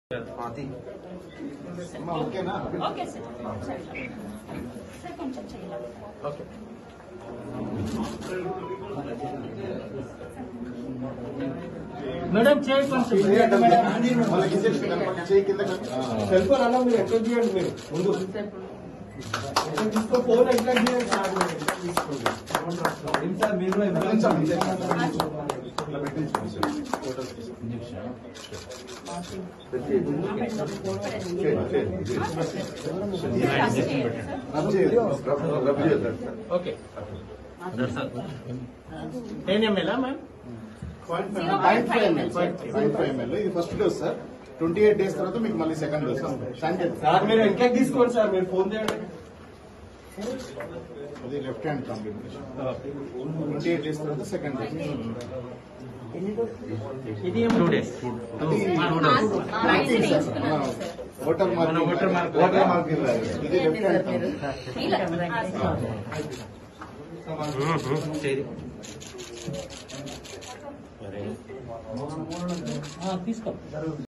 స్వాతి అమ్మా, ఓకేనా okay sir సరే సార్ కొంచెం చేయాలి ఓకే మేడం చేయి కొంచెం చేయండి మేడం. వాళ్ళకి ఇచ్చేసి కనపడి చేయి కింద సెల్ ఫోన్ అలా మీరు ఎట్లా చేయండి మీరు ముందు ఎట్లా తీసుకో ఫోన్ ఎట్లా చేయండి సార్ మీరు ఎట్లా తీసుకోండి ఏం సార్ మీరు ఎంత ఇట్లా పెట్టించుకోండి సార్. ఫోటోస్ తీసుకోండి. చేయండి, చేయండి. రబ్ చేయండి. రబ్- రబ్ చేయండి sir. Okay ten ml ma'am point five ml sir. Point five ml. ఇది first dose sir twenty eight days తర్వాత మీకు మళ్ళీ సెకండ్ డోస్ శానిటైజ్ సార్ మీరు ఎట్లా తీసుకోండి సార్ మీరు ఫోన్ చేయండి అది left hand complementation twenty eight days తర్వాత సెకండ్ డోస్ ఇది టూ డేస్ ఓటర్ మార్క్ మన ఓటర్ మార్క్ ఓటర్ మార్క్ ఇది లెఫ్ట్ హ్యాండ్ తీసుకో